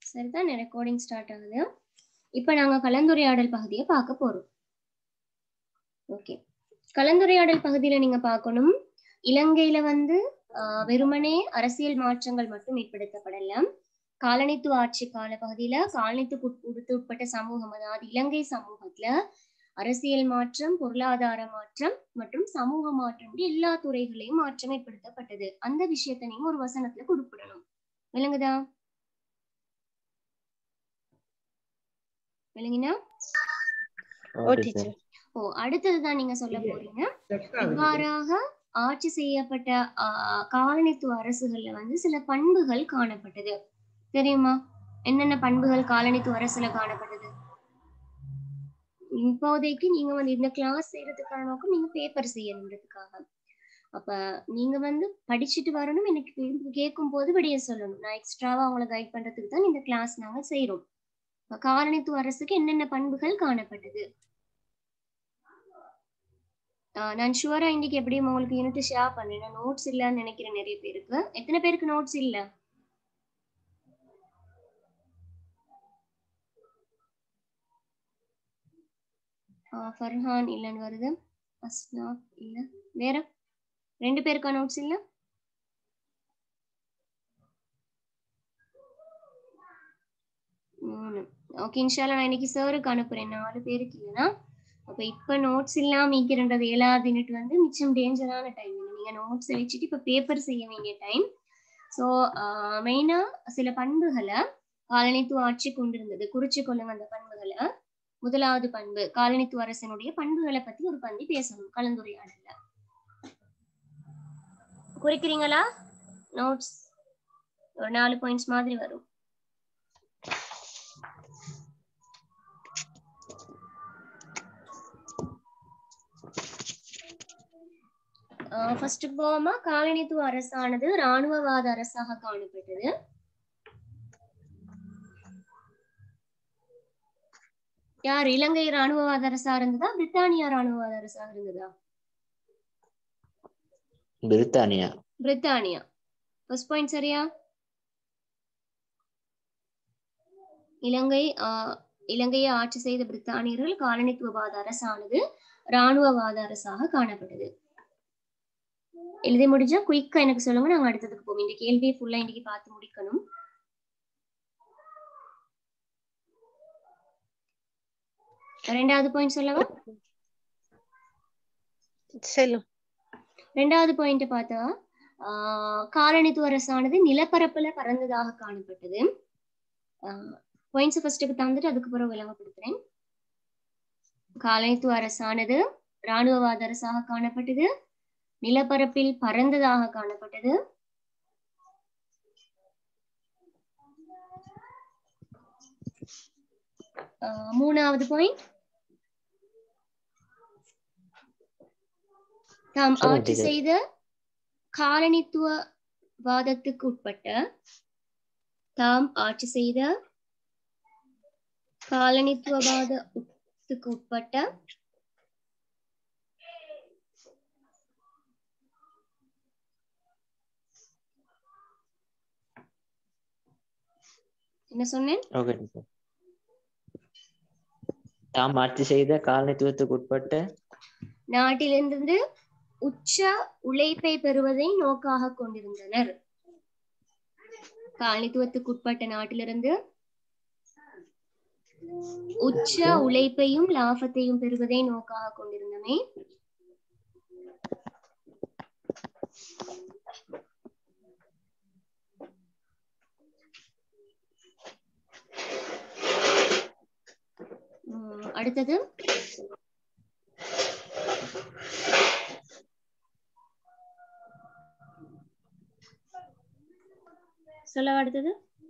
சரிதான் recording start ஆகுது இப்போ நாங்க கலந்துரையாடல் பகுதியை பார்க்க போறோம் ஓகே கலந்துரையாடல் பகுதியில நீங்க பார்க்கணும் இலங்கையில வந்து ஆஹ், வெறுமனே அரசியல் மாற்றங்கள் மட்டும் ஏற்படுத்தப்படல காலனித்துவ ஆட்சி கால பகுதியில காலனித்துக்கு உட்பட்ட சமூகம் அதாவது இலங்கை சமூகத்துல அரசியல் மாற்றம் பொருளாதார மாற்றம் மற்றும் சமூக மாற்றம் இப்படி எல்லா துறைகளையும் மாற்றம் ஏற்படுத்தப்பட்டது அந்த விஷயத்தை நீங்க ஒரு வசனத்துல குறிப்பிடணும் விளங்குதா விளங்கினா ஓ டீச்சர் ஓ அடுத்ததுதான் நீங்க சொல்ல போறீங்க இவ்வாறாக ஆட்சி செய்யப்பட்ட ஆஹ், காலனித்துவ அரசுகள்ல வந்து சில பண்புகள் காணப்பட்டது தெரியுமா என்னென்ன பண்புகள் காலனித்துவ அரசுல காணப்பட்டது இப்போதைக்கு நீங்க வந்து இந்த கிளாஸ் செய்யறதுக்கான நோக்கம் நீங்க பேப்பர் செய்யணுன்றதுக்காக அப்ப நீங்க வந்து படிச்சுட்டு வரணும் எனக்கு திரும்பி கேட்கும் போது விடைய சொல்லணும் நான் எக்ஸ்ட்ராவா அவங்களை கைட் பண்றதுக்கு தான் இந்த கிளாஸ் நாங்க செய்யறோம் இப்ப காலனித்துவ அரசுக்கு என்னென்ன பண்புகள் காணப்பட்டது ஆஹ் நான் ஷுவரா இன்னைக்கு எப்படியும் உங்களுக்கு யூனிட் ஷேர் பண்ணேன் நோட்ஸ் இல்லன்னு நினைக்கிறேன் நிறைய பேருக்கு எத்தனை பேருக்கு நோட்ஸ் இல்ல ஆஹ் ஃபர்ஹான் இல்லன்னு வருது அஸ்னாப் இல்ல வேற ரெண்டு பேருக்கா நோட்ஸ் இல்ல மூணு ஓகே இன்ஷால்லா நான் இன்னைக்கு சாருக்கு அனுப்புறேன் நாலு பேருக்கு இல்லைன்னா அப்ப இப்ப நோட்ஸ் இல்லாம மீக்கிறது ஏழாவது யூனிட் வந்து மிச்சம் டேஞ்சரான டைம் நீங்க நோட்ஸ் வச்சுட்டு இப்ப பேப்பர் செய்ய வேண்டிய டைம் ஸோ மெயினா சில பண்புகளை காலனித்துவ ஆட்சி கொண்டிருந்தது குறிச்சு கொள்ளுங்க அந்த பண்புகளை முதலாவது பண்பு காலனித்துவ அரசனுடைய பண்புகளை பத்தி ஒரு பந்தி பேசணும் கலந்துரையாடல்ல குறிக்கிறீங்களா நோட்ஸ் ஒரு நாலு பாயிண்ட்ஸ் மாதிரி வரும் ஃபர்ஸ்ட் போமா காலனித்துவ அரசானது இராணுவவாத அரசாக காணப்பட்டது யார் இலங்கை இராணுவவாத அரசா இருந்ததா பிரித்தானியா இராணுவவாத அரசாக இருந்ததா பிரித்தானியா பிரித்தானியா ஃபர்ஸ்ட் பாயிண்ட் சரியா இலங்கை ஆஹ், இலங்கையை ஆட்சி செய்த பிரித்தானியர்கள் காலனித்துவவாத அரசானது இராணுவவாத அரசாக காணப்பட்டது எழுதி முடிஞ்சா குயிக்கா எனக்கு சொல்லுங்க நாங்க அடுத்ததுக்கு போவோம் இந்த கேள்வியை ஃபுல்லா இன்னைக்கு பார்த்து முடிக்கணும் ரெண்டாவது பாயிண்ட் சொல்லவா செல்லும் ரெண்டாவது பாயிண்ட் பார்த்தா ஆஹ் காலனித்துவ அரசானது நிலப்பரப்புல பறந்ததாக காணப்பட்டது பாயிண்ட்ஸ் ஃபர்ஸ்ட்டுக்கு தந்துட்டு அதுக்கு பிறகு விளங்கப்படுத்துறேன் காலனித்துவ அரசானது இராணுவவாத அரசாக காணப்பட்டது நிலப்பரப்பில் பறந்ததாக காணப்பட்டது ஆஹ் மூணாவது பாயிண்ட் தாம் சொல்லுங்க ஆட்சி teacher. செய்த காலனித்துவ வாதத்துக்கு உட்பட்ட தாம் ஆட்சி செய்த காலனித்துவவாதத்துக்கு உட்பட்ட என்ன சொன்னேன் ஓகே டீச்சர் தாம் ஆட்சி செய்த காலனித்துவத்துக்கு உட்பட்ட நாட்டிலிருந்து உச்ச உழைப்பை பெறுவதை நோக்காக கொண்டிருந்தனர் காலனித்துவத்துக்கு உட்பட்ட நாட்டிலிருந்து உச்ச உழைப்பையும் லாபத்தையும் பெறுவதை நோக்காக கொண்டிருந்தமே உம், அடுத்தது சொல்ல அடுத்தது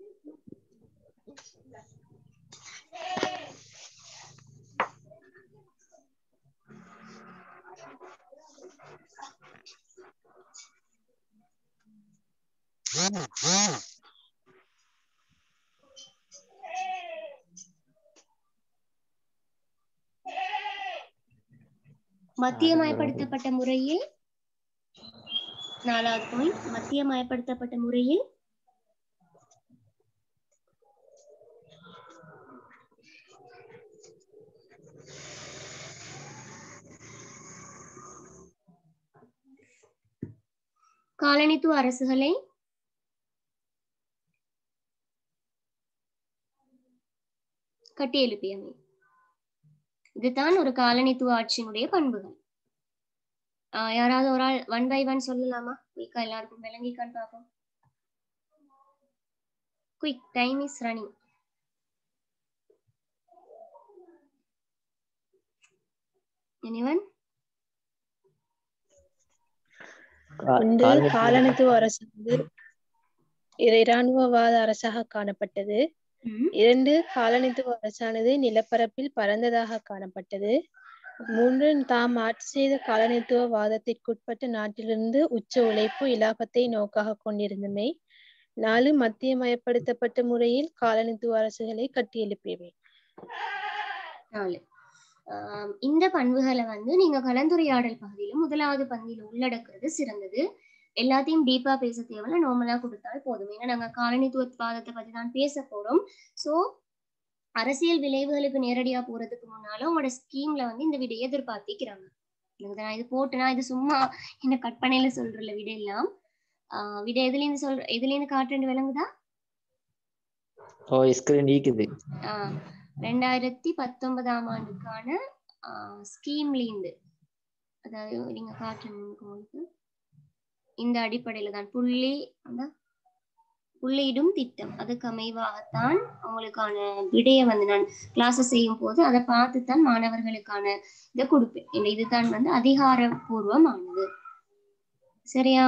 மத்தியமயப்படுத்தப்பட்ட முறையில் நாலாவது பாயிண்ட் மத்தியமயப்படுத்தப்பட்ட முறையில் காலனித்துவ அரசுகளை கட்டியெழுப்பியமை இதுதான் ஒரு காலனித்துவ ஆட்சியினுடைய பண்புகள் ஆஹ் யாராவது ஒரு ஆள் ஒன் பை ஒன் சொல்லலாமா குயிக்கா எல்லாருக்கும் விளங்கிக்கான்னு பார்ப்போம் quick time is running anyone கா- ஒன்று காலனித்துவ- காலனித்துவ அரசு வந்து இர- இராணுவவாத அரசாக காணப்பட்டது ம், இரண்டு காலனித்துவ அரசானது நிலப்பரப்பில் பரந்ததாக காணப்பட்டது மூன்று தாம் ஆட்சி செய்த காலனித்துவ வாதத்திற்குட்பட்ட நாட்டிலிருந்து உச்ச உழைப்பு இலாபத்தை நோக்காக கொண்டிருந்தமை நாலு மத்தியமயப்படுத்தப்பட்ட முறையில் காலனித்துவ அரசுகளை கட்டியெழுப்பியவை நாலு ஆம், இந்த பண்புகளை வந்து நீங்க கலந்துரையாடல் பகுதியில முதலாவது பகுதியில உள்ளடக்குறது சிறந்தது எல்லாத்தையும் டீப்பா பேச தேவையில்ல நார்மலா கொடுத்தால் போதும் ஏன்னா நாங்க காலனித்துவவாதத்தை பத்தி தான் பேச போறோம் சோ அரசியல் விளைவுகளுக்கு நேரடியா போறதுக்கு முன்னால உங்களோட ஸ்கீம்ல வந்து இந்த விட எதிர்பார்த்திக்கிறாங்க எனக்கு நான் இது போட்டுனா இது சும்மா என்ன கற்பனையில சொல்றல விட எல்லாம் ஆஹ் விட எதுல இருந்து சொல்ற எதுல இருந்து காட்டுறது விளங்குதா ஓ ஸ்கிரீன் நீக்குது ஆஹ் ரெண்டாயிரத்தி பத்தொன்பதாம் ஆண்டுக்கான ஸ்கீம்லேருந்து அதாவது நீங்க காட்டுறேன் உங்களுக்கு இந்த அடிப்படையில தான் புள்ளி அந்த புள்ளியிடும் திட்டம் அதுக்கு அமைவாகத்தான் உங்களுக்கான விடையை வந்து நான் கிளாஸஸ் செய்யும் போது அதை பார்த்து தான் மாணவர்களுக்கான இதை கொடுப்பேன் இந்த இதுதான் வந்து அதிகாரப்பூர்வமானது சரியா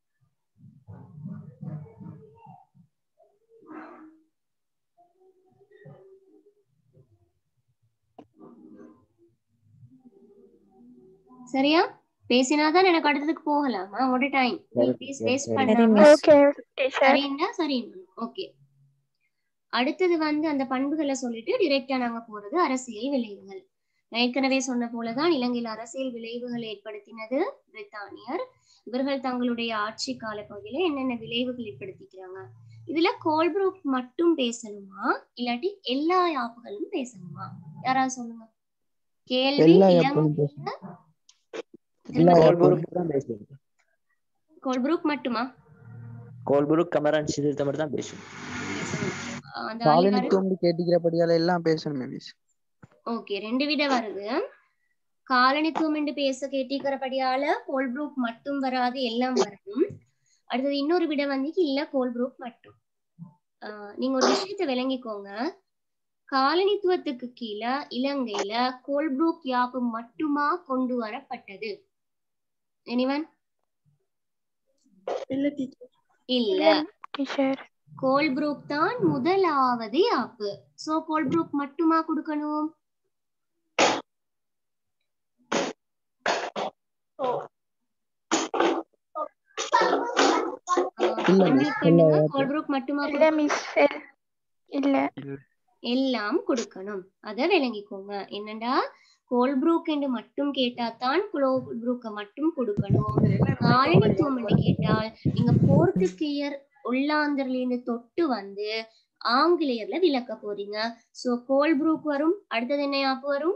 சரியா பேசினாதான் எனக்கு அடுத்ததுக்கு போகலாமா உங்களோட டைம் சரி, ப்ளீஸ் சரி, வேஸ்ட் சரி. பண்ணாம ஓகே டீச்சர் சரின்னா சரி ஓகே அடுத்தது வந்து அந்த பண்புகளை சொல்லிட்டு டிரெக்டா நாங்க போறது அரசியல் விளைவுகள் நான் ஏற்கனவே சொன்ன போலதான் இலங்கையில் அரசியல் விளைவுகள் ஏற்படுத்தினது பிரித்தானியர் இவர்கள் தங்களுடைய ஆட்சி கால பகுதியில என்னென்ன விளைவுகள் ஏற்படுத்திக்கிறாங்க இதுல கோல்ப்ரூக் மட்டும் பேசணுமா இல்லாட்டி எல்லா யாப்புகளும் பேசணுமா யாராவது சொல்லுங்க கேள்வி எல்லா இளம் யாப்புகளும் பேசணும். எல்லா கோல்புருக்கு தான் பேசுது கோல்ப்ரூக் மட்டுமா கோல்புருக்கு கமரான் சிதிர்த்த மட்டும் தான் பேசும் அந்த காலனித்துவம் கேட்டுக்கிறபடியால எல்லாம் பேசணுமே மிஸ் ஓகே ரெண்டு விட வருது காலனித்துவம் என்று பேச கேட்டிருக்கிறபடியால கோல்ப்ரூக் மட்டும் வராது எல்லாம் வரணும் அடுத்தது இன்னொரு விட வந்து இல்ல கோல்ப்ரூக் மட்டும் ஆஹ் நீங்க ஒரு விஷயத்தை விளங்கிக்கோங்க காலனித்துவத்துக்கு கீழே இலங்கையில கோல்ப்ரூக் யாப்பு மட்டுமா கொண்டு வரப்பட்டது எனிவன் இல்ல டீச்சர் இல்ல டீச்சர் கோல்ப்ரூக் தான் முதலாவது யாப்பு சோ கோல்ப்ரூக் மட்டுமா கொடுக்கணும் இல்ல unmute miss, பண்ணுங்க. இல்ல, கோல்ப்ரூக் மட்டுமா இல்ல மிஸ் இல்ல எல்லாம் கொடுக்கணும் அத விளங்கிக்கோங்க என்னடா கோல்ப்ரூக் என்று மட்டும் கேட்டாதான் கோல்ப்ரூக்க மட்டும் கொடுக்கணும் காலனித்துவம் என்று கேட்டால் நீங்க போர்த்துகீயர் உள்ளாந்தர்ல இருந்து தொட்டு வந்து ஆங்கிலேயர்ல விளக்க போறீங்க சோ கோல்ப்ரூக் வரும் அடுத்தது என்ன ஆப்பு வரும்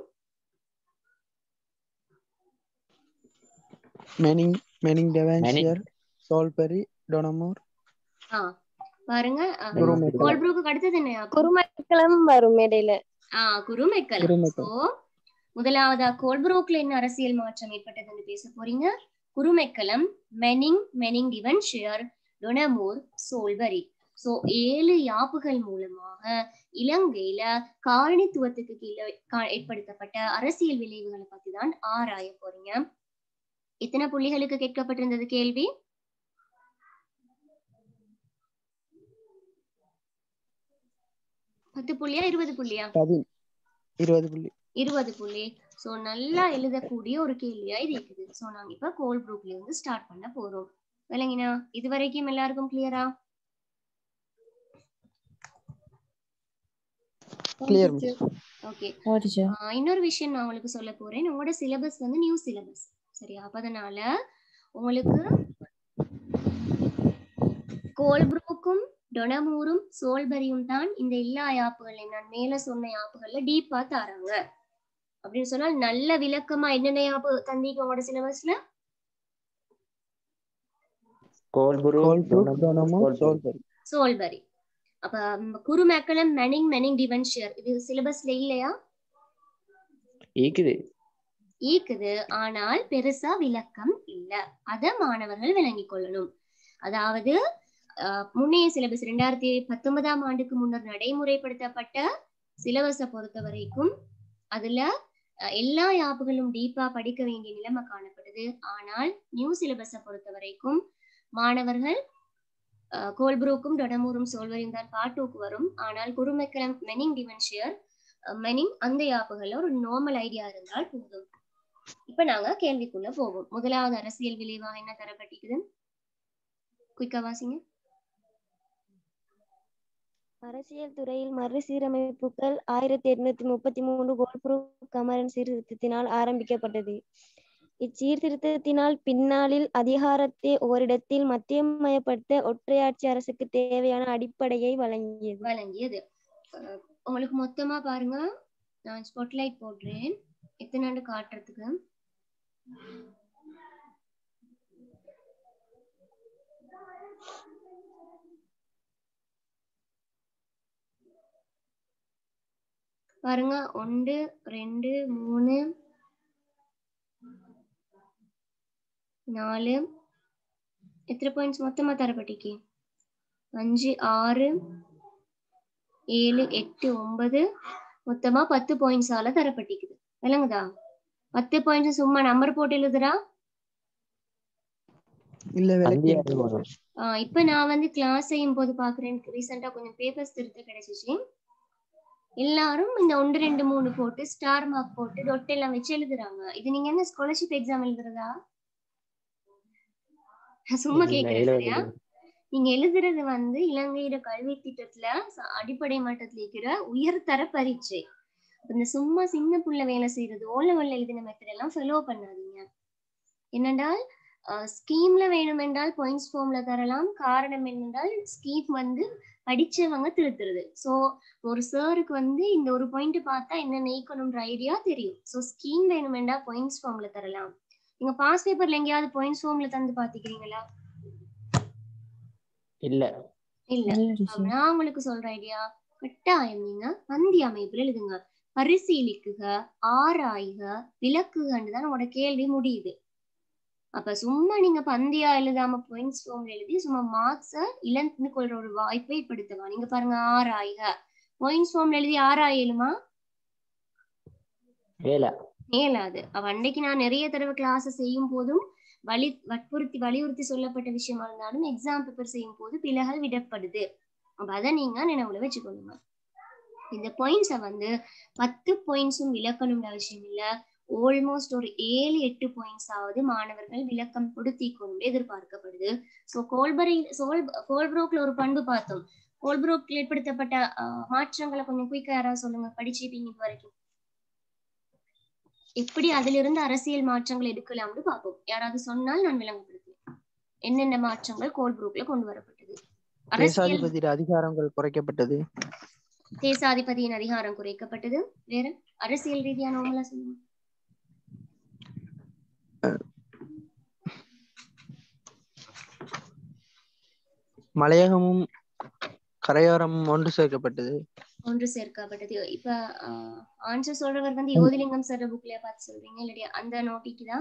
Manning Manning Devonshire Soulbury Donoughmore ஆ பாருங்க குருமெக்கலம். கோல்ப்ரூக்கு அடுத்தது என்ன ஆப்பு குருமக்களம் வரும் இடையில ஆ குருமெக்கலம் குருமெக்கலம். சோ முதலாவதா கோல்புரோக்ல என்ன அரசியல் மாற்றம் ஏற்பட்டதுன்னு பேச போறீங்க Crewe McCallum Manning Manning Devonshire Donoughmore Soulbury so ஏழு யாப்புகள் மூலமாக இலங்கையில காலனித்துவத்துக்கு கீழே கா- ஏற்படுத்தப்பட்ட அரசியல் விளைவுகளை பத்தி தான் ஆராய போறீங்க எத்தனை புள்ளிகளுக்கு கேட்கப்பட்டிருந்தது கேள்வி பத்து புள்ளியா இருபது புள்ளியா பதின் இருபது புள்ளி இருபது புள்ளி சோ நல்லா எழுதக்கூடிய ஒரு கேள்வியா இது இருக்குது சோ நாங்க இப்ப கோல் குரூப்ல இருந்து ஸ்டார்ட் பண்ண போறோம் விளங்கினா இது வரைக்கும் எல்லாருக்கும் கிளியரா Clear, miss. ஓகே இன்னொரு விஷயம் நான் உங்களுக்கு சொல்ல போறேன் உங்களோட சிலபஸ் வந்து நியூ சிலபஸ் சரியா அப்ப அதனால உங்களுக்கு கோல்ப்ரூக்கும் டொனமூரும் சோல்பரியும் தான் இந்த எல்லா யாப்புகளையும் நான் மேல சொன்ன யாப்புகள்ல டீப்பா தராங்க அப்படின்னு சொன்னால் நல்ல விளக்கமா என்னென்ன யாப்பு தந்தீங்க உங்களோட சிலபஸ்ல கோல்புரு கோல்புரூக் டொனமோர் சோல்பரி சோல்பரி அப்ப ம், குருமேக்கலம் மெனிங் மெனிங் டிவென்ஷியர் இது சிலபஸ்ல இல்லையா ஈக்குது ஈக்குது ஆனால் பெருசா விளக்கம் இல்ல அத மாணவர்கள் விளங்கிக் கொள்ளணும் அதாவது அஹ், முன்னைய சிலபஸ் ரெண்டாயிரத்தி பத்தொன்பதாம் ஆண்டுக்கு முன்னர் நடைமுறைப்படுத்தப்பட்ட சிலபஸை பொறுத்த வரைக்கும் அதுல அஹ், எல்லா யாப்புகளும் டீப்பா படிக்க வேண்டிய நிலைமை காணப்படுது ஆனால் நியூ சிலபஸை பொறுத்த வரைக்கும் மாணவர்கள் அஹ், கோல்புரூக்கும் டொடமூரும் சோல்வரியும் தான் பாட்டூக்கு வரும் ஆனால் குருமக்கலம் மெனிங் டிவென்ஷியர் மெனிங் அந்த யாப்புகள்ல ஒரு நார்மல் ஐடியா இருந்தால் போதும் இப்ப நாங்க கேள்விக்குள்ள போவோம் முதலாவது அரசியல் விளைவா என்ன தரப்பட்டிருக்குது குயிக்கா வாசிங்க அரசியல் துறையில் மறுசீரமைப்புகள் ஆயிரத்தி எட்நூத்தி முப்பத்தி மூன்று கோல்புரூக் கமரன் சீர்திருத்தத்தினால் ஆரம்பிக்கப்பட்டது இச்சீர்திருத்தத்தினால் பின்னாளில் அதிகாரத்தை ஓரிடத்தில் மத்தியமயப்படுத்த ஒற்றையாட்சி அரசுக்கு தேவையான அடிப்படையை வழங்கியது வழங்கியது அஹ் உங்களுக்கு மொத்தமா பாருங்க நான் ஸ்பாட்லைட் போடுறேன் எத்தனை காட்டுறதுக்கு பாருங்க ஒன்று ரெண்டு மூணு நாலு எத்தனை பாயிண்ட்ஸ் மொத்தமா தரப்பட்டிக்கு அஞ்சு ஆறு ஏழு எட்டு ஒன்பது மொத்தமா பத்து பாயிண்ட்ஸால தரப்பட்டிக்குது விளங்குதா பத்து பாயிண்ட்ஸ் சும்மா நம்பர் போட்டு எழுதுறா இல்ல விளக்கி அந்தியா வரும் ஆஹ் இப்ப நான் வந்து கிளாஸ் செய்யும் போது பாக்குறேன் ரீசெண்டா கொஞ்சம் பேப்பர்ஸ் திருத்த கிடைச்சிச்சு எல்லாரும் இந்த ஒன்று ரெண்டு மூணு போட்டு ஸ்டார் மார்க் போட்டு டொட் எல்லாம் வச்சு எழுதுறாங்க இது நீங்க என்ன ஸ்காலர்ஷிப் எக்ஸாம் எழுதுறதா நான் சும்மா இல்ல, கேக்குறேன் எழுத சரியா நீங்க எழுதுறது வந்து இலங்கையோட கல்வி திட்டத்துல ச- அடிப்படை மட்டத்துல இருக்கிற உயர்தர பரீட்சை இந்த சும்மா சின்ன புள்ள வேலை செய்யறது ஓ லெவல்ல எழுதின மெத்தட் எல்லாம் ஃபாலோ பண்ணாதீங்க என்னென்றால் ஸ்கீம்ல வேணுமென்றால் பாயிண்ட்ஸ் ஃபார்ம்ல தரலாம் காரணம் என்னென்றால் ஸ்கீம் வந்து படிச்சவங்க திருத்துறது சோ ஒரு சாருக்கு வந்து இந்த ஒரு பாயிண்ட் பார்த்தா என்ன நீக்கணும்ன்ற ஐடியா தெரியும் சோ ஸ்கீம் வேணுமென்றா பாயிண்ட்ஸ் ஃபார்ம்ல தரலாம் நீங்க பாஸ் பேப்பர்ல எங்கேயாவது பாயிண்ட்ஸ் ஃபார்ம்ல தந்து பாத்துக்கிறீங்களா இல்ல இல்ல அப்ப நான் உங்களுக்கு சொல்ற ஐடியா கட்டாயம் நீங்க பந்தி அமைப்புல எழுதுங்க பரிசீலிக்குக ஆராய்க விளக்குகன்னு தான் உங்களோட கேள்வி முடியுது அப்ப சும்மா நீங்க பந்தியா எழுதாம பாயிண்ட்ஸ் ஃபார்ம்ல எழுதி சும்மா மார்க்ஸ இழந்து கொள்ற ஒரு வாய்ப்பை ஏற்படுத்தலாம் நீங்க பாருங்க ஆராய்க பாயிண்ட்ஸ் ஃபார்ம்ல எழுதி ஆராயலுமா வேலை மேலாது அவ அன்னைக்கு நான் நிறைய தடவை கிளாஸ் செய்யும் போதும் வலி வற்புறுத்தி வலியுறுத்தி சொல்லப்பட்ட விஷயமா இருந்தாலும் எக்ஸாம் பேப்பர் செய்யும் போது பிழைகள் விடப்படுது அப்ப அதை நீங்க நினைவுல வச்சுக்கொள்ளுங்க இந்த பாயிண்ட்ஸை வந்து பத்து பாயிண்ட்ஸும் விளக்கணும்ன்ற அவசியம் இல்ல ஆல்மோஸ்ட் ஒரு ஏழு எட்டு பாயிண்ட்ஸ் ஆவது மாணவர்கள் விளக்கம் கொடுத்திக்கணும் எதிர்பார்க்கப்படுது ஸோ கோல்பரி சோல் கோல்ப்ரோக்ல ஒரு பண்பு பார்த்தோம் கோல்ப்ரோக்ல ஏற்படுத்தப்பட்ட ஆஹ், மாற்றங்களை கொஞ்சம் குயிக்கா யாராவது சொல்லுங்க படிச்சிருப்பீங்க இது வரைக்கும் எப்படி அதிலிருந்து அரசியல் மாற்றங்கள் எடுக்கலாம்னு பார்ப்போம் யாராவது சொன்னால் நான் விளங்கப்படுத்துவேன் என்னென்ன மாற்றங்கள் கோல்ப்ரூக்ல கொண்டு வரப்பட்டது அரசியல் தேசாதிபதியின் அதிகாரங்கள் குறைக்கப்பட்டது தேசாதிபதியின் அதிகாரம் குறைக்கப்பட்டது வேற அரசியல் ரீதியான உங்களை சொல்லுங்க மலையகமும் கரையோரமும் ஒன்று சேர்க்கப்பட்டது ஒன்று சேர்க்கப்பட்டது இப்ப ஆன்சர் சொல்றவர் வந்து யோதிலிங்கம் சார் புக்லயே பார்த்து சொல்றீங்க இல்லாட்டி அந்த நோட்டிக்கு தான்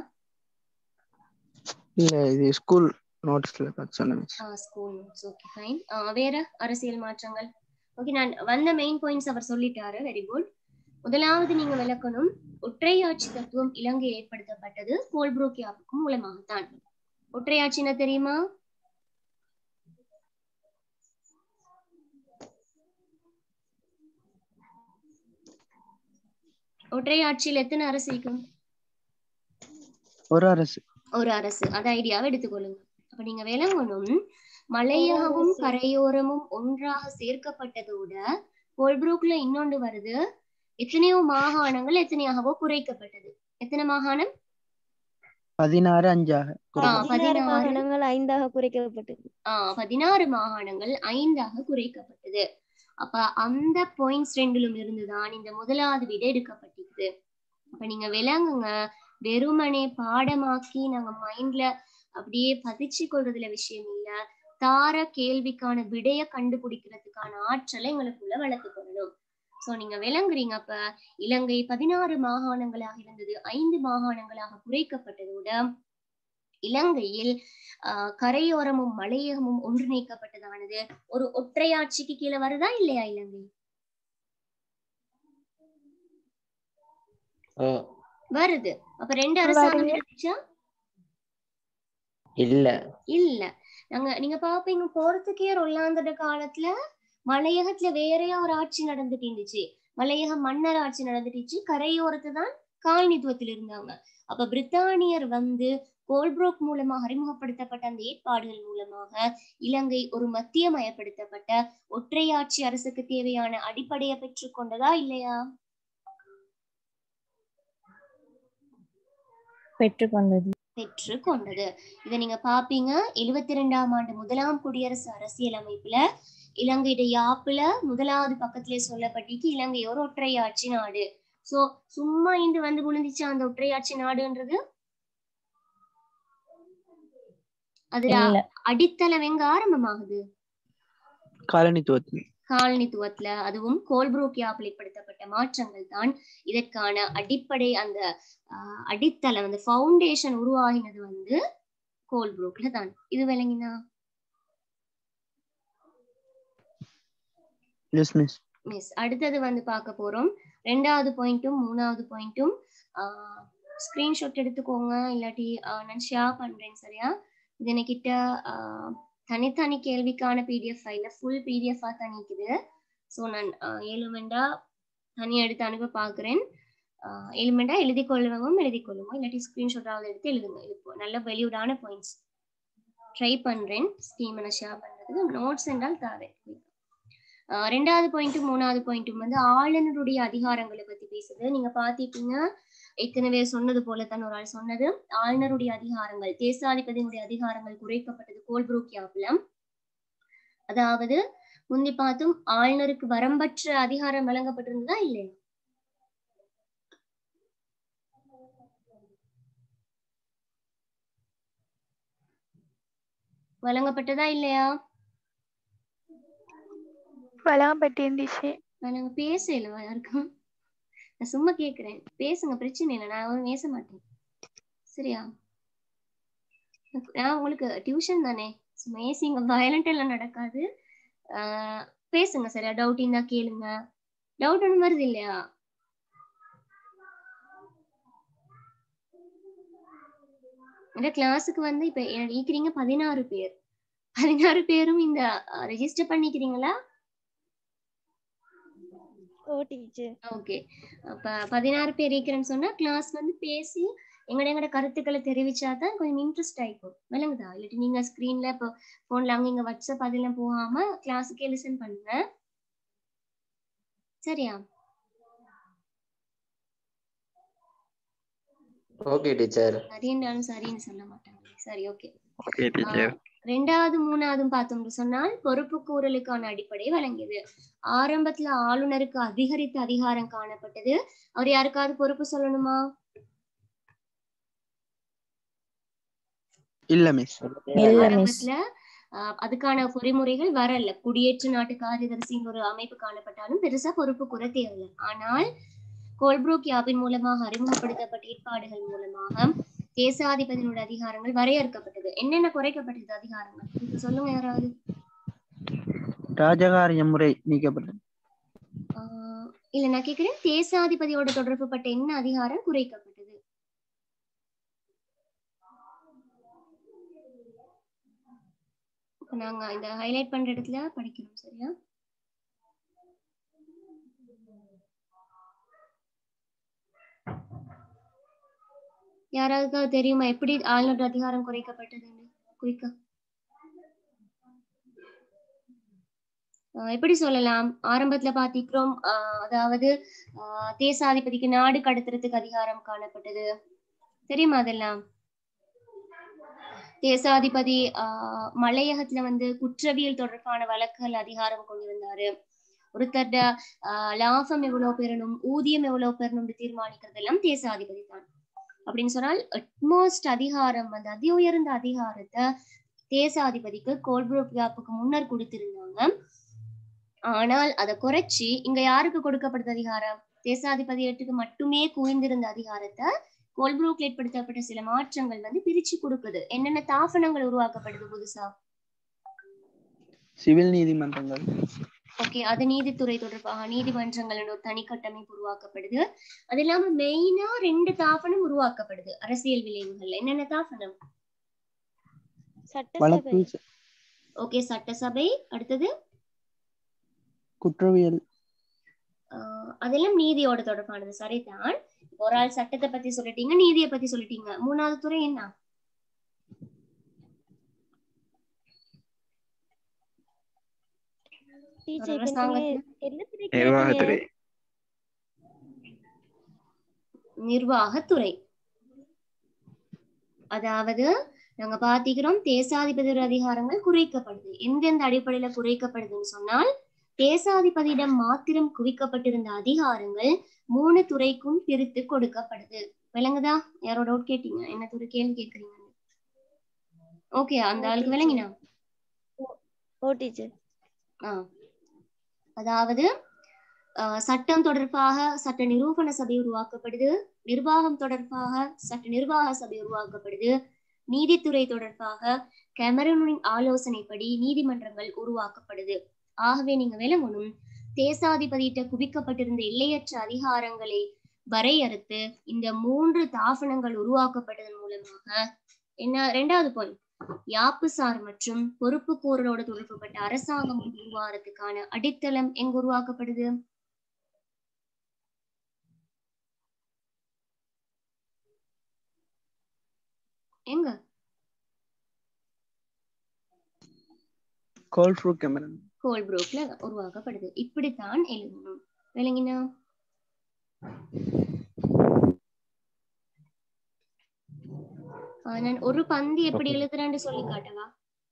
இல்ல இது ஸ்கூல் நோட்ஸ்ல பார்த்து சொன்னேன் ஸ்கூல் நோட்ஸ் ஓகே ஃபைன் வேற அரசியல் மாற்றங்கள் ஓகே நான் வந்த மெயின் பாயிண்ட்ஸ் அவர் சொல்லிட்டாரு வெரி குட் முதலாவது நீங்க விளக்கணும் ஒற்றையாட்சி தத்துவம் இலங்கை ஏற்படுத்தப்பட்டது கோல்ப்ரோக்கியாவுக்கும் மூலமாகத்தான் ஒற்றையாட்சினா தெரியுமா ஒற்றையாட்சியில் எத்தனை அரசு இருக்கும் ஒரு அரசு ஒரு அரசு அது ஐடியாவை எடுத்துக்கொள்ளுங்க அப்ப நீங்க விளங்கணும் மலையகமும் கரையோரமும் ஒன்றாக சேர்க்கப்பட்டதோட கோல்ப்ரூக்ல இன்னொன்று வருது எத்தனையோ மாகாணங்கள் எத்தனையாகவோ குறைக்கப்பட்டது எத்தனை மாகாணம் பதினாறு அஞ்சாக ஆ, குறைக்கப்பட்டது. பதினாறு பதினாறு. மாகாணங்கள் ஐந்தாக குறைக்கப்பட்டது ஆஹ் பதினாறு மாகாணங்கள் ஐந்தாக குறைக்கப்பட்டது அப்ப அந்த பாயிண்ட்ஸ் ரெண்டிலும் இருந்துதான் இந்த முதலாவது விட எடுக்கப்பட்டிருக்குது அப்ப நீங்க விளங்குங்க வெறுமனே பாடமாக்கி நாங்க மைண்ட்ல அப்படியே பதிச்சு கொள்றதுல விஷயம் இல்ல தார கேள்விக்கான விடைய கண்டுபிடிக்கிறதுக்கான ஆற்றலை எங்களுக்குள்ள வளர்த்து கொள்ளணும் சோ நீங்க விளங்குறீங்க அப்ப இலங்கை பதினாறு மாகாணங்களாக இருந்தது ஐந்து மாகாணங்களாக குறைக்கப்பட்டதோட இலங்கையில் ஆஹ் கரையோரமும் மலையகமும் ஒன்றிணைக்கப்பட்டதானது ஒரு ஒற்றையாட்சிக்கு கீழே வருதா இல்லையா இலங்கை ஓ வருது அப்ப ரெண்டு அரசாங்கம் இருந்துச்சா இல்ல இல்ல நாங்க நீங்க பாப்பீங்க போர்த்துகே ரொல்லாந்தோட காலத்துல மலையகத்துல வேறையா ஒரு ஆட்சி நடந்துட்டு இருந்துச்சு மலையக மன்னர் ஆட்சி நடந்துட்டுச்சு கரையோரத்து தான் காலனித்துவத்தில் இருந்தாங்க அப்ப பிரித்தானியர் வந்து கோல்ப்ரோக் மூலமாக அறிமுகப்படுத்தப்பட்ட அந்த ஏற்பாடுகள் மூலமாக இலங்கை ஒரு மத்தியமயப்படுத்தப்பட்ட ஒற்றையாட்சி அரசுக்கு தேவையான அடிப்படையை பெற்றுக்கொண்டதா இல்லையா பெற்றுக்கொண்டது பெற்று கொண்டது இதை நீங்க பாப்பீங்க எழுவத்தி ரெண்டாம் ஆண்டு முதலாம் குடியரசு அரசியல் அமைப்புல இலங்கையோட யாப்புல முதலாவது பக்கத்திலே சொல்லப்பட்டிருக்கு இலங்கை ஒரு ஒற்றையாட்சி நாடு சோ சும்மா இந்து வந்து விழுந்துச்சு அந்த ஒற்றையாட்சி நாடுன்றது அதுல இல்ல அடித்தளம் எங்க ஆரம்பமாகுது காலனித்துவத்தில் காலனித்துவத்துல அதுவும் கோல்ப்ரூக் யாப்பில் ஏற்படுத்தப்பட்ட மாற்றங்கள் தான் இதற்கான அடிப்படை அந்த ஆஹ், அடித்தளம் அந்த ஃபவுண்டேஷன் உருவாகினது வந்து கோல்ப்ரூக்ல தான் இது விளங்கினா எஸ் மிஸ் மிஸ் அடுத்தது வந்து பார்க்க போறோம் ரெண்டாவது பாயிண்ட்டும் மூணாவது பாயிண்ட்டும் ஸ்கிரீன்ஷாட் எடுத்துக்கோங்க இல்லாட்டி ஆஹ், நான் ஷேர் பண்றேன் சரியா இது என்கிட்ட ஆஹ், தனித்தனி கேள்விக்கான பிடிஎஃப் ஃபைல ஃபுல் பிடிஎஃபா தான் நிக்குது ஸோ நான் ஏழுமெண்டா தனியா எடுத்து அனுப்ப பார்க்குறேன் ஏழுமெண்டா எழுதி கொள்ளுவவும் எழுதி கொள்ளுவோம் இல்லாட்டி ஸ்கிரீன்ஷாட்டாவது எடுத்து எழுதுங்க இது இப்போ நல்ல வெளியூடான பாயிண்ட்ஸ் ட்ரை பண்றேன் ஸ்கீம் நான் ஷேர் பண்றதுக்கு நோட்ஸ் என்றால் தாரேன் ஆஹ் ரெண்டாவது பாயிண்ட்டும் மூணாவது பாயிண்ட்டும் வந்து ஆளுநருடைய அதிகாரங்களை பத்தி பேசுது நீங்க பாத்திருப்பீங்க ஏற்கனவே சொன்னது போல தான் ஒரு ஆள் சொன்னது ஆளுநருடைய அதிகாரங்கள் தேசாதிபதியினுடைய அதிகாரங்கள் குறைக்கப்பட்டது கோல்புரூக் யாப்ல அதாவது முந்தி பார்த்தும் ஆளுநருக்கு வரம்பற்ற அதிகாரம் வழங்கப்பட்டிருந்ததா இல்லையா வழங்கப்பட்டதா இல்லையா வழங்கப்பட்டிருந்துச்சு நாங்க பேசல யாருக்கும் நான் சும்மா கேக்குறேன் பேசுங்க பிரச்சனை இல்லை நான் ஒண்ணும் பேச மாட்டேன் சரியா நான் உங்களுக்கு டியூஷன் தானே சும்மா ஏசிங்க வயலண்ட் எல்லாம் நடக்காது ஆஹ் பேசுங்க சரியா டவுட் இருந்தா கேளுங்க டவுட் ஒன்றும் வருது இல்லையா இந்த கிளாஸுக்கு வந்து இப்ப இருக்கிறீங்க பதினாறு பேர் பதினாறு பேரும் இந்த ரெஜிஸ்டர் பண்ணிக்கிறீங்களா ஓ டீச்சர் ஓகே அப்ப பதினாறு பேர் இருக்கிறேன்னு சொன்னா கிளாஸ் வந்து பேசி எங்கட எங்கட கருத்துக்களை தெரிவிச்சா தான் கொஞ்சம் இன்ட்ரெஸ்ட் ஆயிக்கும் விளங்குதா இல்லாட்டி நீங்க ஸ்கிரீன்ல இப்போ போன்ல அங்க இங்க வாட்ஸ்அப் அதெல்லாம் போகாம கிளாஸுக்கே லிசன் பண்ணுங்க சரியா ஓகே டீச்சர் சரின்றாலும் சரின்னு சொல்ல மாட்டாங்க சரி ஓகே ஓகே டீச்சர் ரெண்டாவது மூணாவதும் பார்த்தோம்னு சொன்னால் பொறுப்பு கூறலுக்கான அடிப்படை வழங்கியது ஆரம்பத்துல ஆளுநருக்கு அதிகரித்த அதிகாரம் காணப்பட்டது அவர் யாருக்காவது பொறுப்பு சொல்லணுமா இல்ல மிஸ் இல்ல மிஸ் ஆரம்பத்துல ஆஹ் அதுக்கான பொறிமுறைகள் வரல குடியேற்ற நாட்டு காரியதரிசின்னு ஒரு அமைப்பு காணப்பட்டாலும் பெருசா பொறுப்பு கூற தேவையில்லை ஆனால் கோல்ப்ரூக் யாப்பின் மூலமாக அறிமுகப்படுத்தப்பட்ட ஏற்பாடுகள் மூலமாக தேசாதிபதியினுடைய அதிகாரங்கள் வரையறுக்கப்பட்டது என்னென்ன குறைக்கப்பட்டது அதிகாரங்கள் இப்ப சொல்லுங்க யாராவது ராஜகாரிய முறை நீக்கப்பட்டது ஆஹ் இல்ல நான் கேக்குறேன் தேசாதிபதியோட தொடர்பு பட்ட என்ன அதிகாரம் குறைக்கப்பட்டது இப்ப நாங்க இந்த ஹைலைட் பண்ற இடத்துல படிக்கணும் சரியா யாராவது தெரியுமா எப்படி ஆளுநர் அதிகாரம் குறைக்கப்பட்டதுன்னு குயிக்கா ஆஹ் எப்படி சொல்லலாம் ஆரம்பத்துல பாத்திக்கிறோம் ஆஹ் அதாவது ஆஹ் தேசாதிபதிக்கு நாடு கடத்துறதுக்கு அதிகாரம் காணப்பட்டது தெரியுமா அதெல்லாம் தேசாதிபதி ஆஹ் மலையகத்துல வந்து குற்றவியல் தொடர்பான வழக்குகள் அதிகாரம் கொண்டிருந்தாரு ஒருத்தர்ட ஆஹ் லாபம் எவ்வளவு பெறணும் ஊதியம் எவ்வளவு பெறணும்னு தீர்மானிக்கிறது எல்லாம் தேசாதிபதி தான் அப்படின்னு சொன்னால் அட்மோஸ்ட் அதிகாரம் வந்து அதி உயர்ந்த அதிகாரத்தை தேசாதிபதிக்கு கோல்புரோக் யாப்புக்கு முன்னர் கொடுத்திருந்தாங்க ஆனால் அதை குறைச்சி இங்க யாருக்கு கொடுக்கப்படுது அதிகாரம் தேசாதிபதியத்துக்கு மட்டுமே குவிந்திருந்த அதிகாரத்தை கோல்புரோக்ல ஏற்படுத்தப்பட்ட சில மாற்றங்கள் வந்து பிரிச்சு கொடுக்குது என்னென்ன தாபனங்கள் உருவாக்கப்படுது புதுசா சிவில் நீதிமன்றங்கள் ஓகே அது நீதித்துறை தொடர்பாக நீதிமன்றங்கள் ஒரு தனி கட்டமைப்பு உருவாக்கப்படுது அது இல்லாம மெயினா ரெண்டு தாபனம் உருவாக்கப்படுது அரசியல் விளைவுகள் என்னென்ன தாபனம் வழக்கு சட்டசபை ச- ஓகே சட்டசபை அடுத்தது குற்றவியல் ஆஹ் அதெல்லாம் நீதியோட தொடர்பானது சரிதான் இப்ப ஒரு ஆள் சட்டத்தை பத்தி சொல்லிட்டீங்க நீதியை பத்தி சொல்லிட்டீங்க மூணாவது துறை என்ன டீச்சர் இப்ப அரசாங்கத்துல நீங்க என்ன துறை நிர்வாகத்துறை கேட்டீங்க? நிர்வாகத்துறை அதாவது நாங்க பாத்திக்கிறோம் தேசாதிபதி அதிகாரங்கள் குறைக்கப்படுது எந்தெந்த அடிப்படையில குறைக்கப்படுதுன்னு சொன்னால் தேசாதிபதியிடம் மாத்திரம் குவிக்கப்பட்டிருந்த அதிகாரங்கள் மூணு துறைக்கும் பிரித்து கொடுக்கப்படுது விளங்குதா யாரோ டவுட் கேட்டீங்க என்ன துறை கேள்வி கேக்குறீங்க ஓகே அந்த ஆளுக்கு விளங்கினா ஓ டீச்சர் ஆ. அதாவது ஆஹ், சட்டம் தொடர்பாக சட்ட நிரூபண சபை உருவாக்கப்படுது நிர்வாகம் தொடர்பாக சட்ட நிர்வாக சபை உருவாக்கப்படுது நீதித்துறை தொடர்பாக கெமரனின் ஆலோசனைப்படி நீதிமன்றங்கள் உருவாக்கப்படுது ஆகவே நீங்க விளங்கணும் தேசாதிபதியிட்ட குவிக்கப்பட்டிருந்த எல்லையற்ற அதிகாரங்களை வரையறுத்து இந்த மூன்று தாபனங்கள் உருவாக்கப்பட்டதன் மூலமாக என்ன ரெண்டாவது பாயிண்ட் யாப்புசார் மற்றும் பொறுப்பு கூறலோடு தொடர்புபட்ட அரசாங்கம் உருவாகிறதுக்கான அடித்தளம் எங்க உருவாக்கப்படுது எங்க கோல்ஃப்ரூ கேமரன் கோல்ப்ரூக்ல உருவாக்கப்படுது இப்படித்தான் எழுதணும் விளங்கினா ஆஹ் நான் ஒரு பந்தி எப்படி எழுதுறேன்னு சொல்லி காட்டவா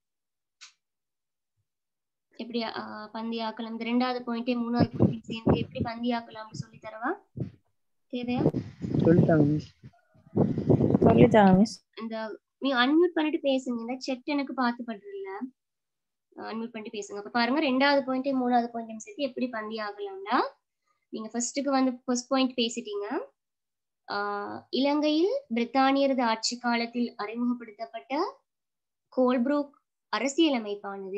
எப்படி ஆஹ் பந்தி ஆக்கலாம் இந்த ரெண்டாவது பாயிண்டே மூணாவது பாயிண்ட் சேர்ந்து எப்படி பந்தி ஆக்கலாம்னு சொல்லி தரவா தேவையா சொல்லிட்டாங்க மிஸ் சொல்லிட்டாங்க மிஸ் இந்த நீ அன்மியூட் பண்ணிட்டு பேசுங்க இந்த செட் எனக்கு பார்த்து பண்றதில்ல அன்மியூட் பண்ணிட்டு பேசுங்க அப்ப பாருங்க ரெண்டாவது பாயிண்ட் மூணாவது பாயிண்ட் சேர்த்து எப்படி பந்தி ஆகலாம்னா நீங்க ஃபர்ஸ்ட்டுக்கு வந்து ஃபர்ஸ்ட் பாயிண்ட் பேசிட்டீங்க ஆஹ் இலங்கையில் பிரித்தானியரது ஆட்சி காலத்தில் அறிமுகப்படுத்தப்பட்ட கோல்ப்ரூக் அரசியலமைப்பானது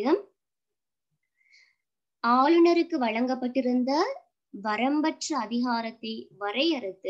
ஆளுநருக்கு வழங்கப்பட்டிருந்த வரம்பற்ற அதிகாரத்தை வரையறுத்து